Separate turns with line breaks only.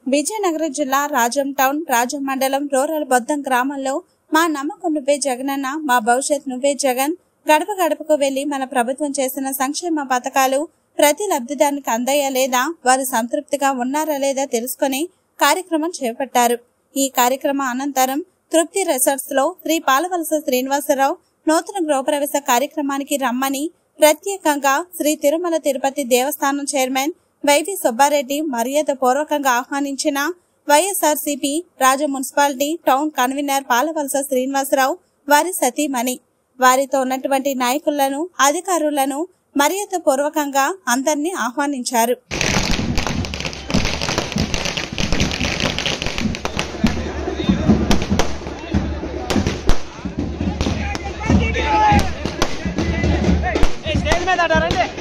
విజయనగరం జిల్లా రాజం టౌన్ రాజం మండలం రూరల్ బొద్దం గ్రామంలో మా నమ్మకం నువ్వే జగనన్న మా భవిష్యత్ నువ్వే జగన్ గడప గడపకు వెళ్లి మన ప్రభుత్వం చేసిన సంక్షేమ పథకాలు ప్రతి లబ్ధిదారునికి అందాయా లేదా వారు సంతృప్తిగా ఉన్నారా లేదా తెలుసుకుని కార్యక్రమం చేపట్టారు ఈ కార్యక్రమం అనంతరం తృప్తి రిసార్ట్స్ లో శ్రీ పాలవలస శ్రీనివాసరావు నూతన గృహప్రవేశ కార్యక్రమానికి రమ్మని ప్రత్యేకంగా శ్రీ తిరుమల తిరుపతి దేవస్థానం చైర్మన్ వైవి సుబ్బారెడ్డి మర్యాద పూర్వకంగా ఆహ్వానించిన YSRCP Raja municipality town convener Palavalasa Srinivasarao వారి సతీమణి వారితో ఉన్నటువంటి నాయకులను అధికారులను మర్యాద పూర్వకంగా అందరినీ ఆహ్వానించారు
స్టేజ్ మీద రండి